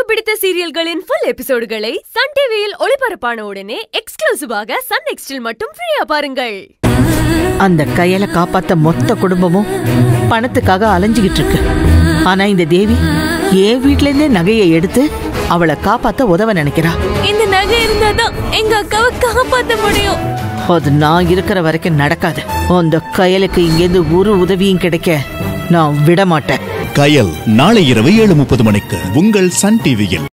பிடித்த சீரியல்களின் full எபிசோடுகளை Sun டிவியில் ஒளிபரப்பான உடனே எக்ஸ்க்ளூசிவாக சன் நெக்ஸ்டில் மட்டும் ஃப்ரீயா பாருங்கள் அந்த கையல காப்பாத்த மொத்த குடும்பமும் பணத்துக்காக அலைஞ்சுகிட்டு இருக்கு ஆனா இந்த தேவி என் வீட்ல இருந்தே நகையை எடுத்து அவளை காப்பாத்த உதவ நினைக்கிறா இந்த நகை இருந்தாதான் எங்க அக்காவை காப்பாத்த முடியும் அது நான் இருக்கிற வரைக்கும் நடக்காது அந்த கையலுக்கு இங்கேருந்து ஒரு உதவியும் கிடைக்க நான் விட மாட்டேன் கயல் நாளை இரவு ஏழு முப்பது மணிக்கு உங்கள் சன் டிவியில்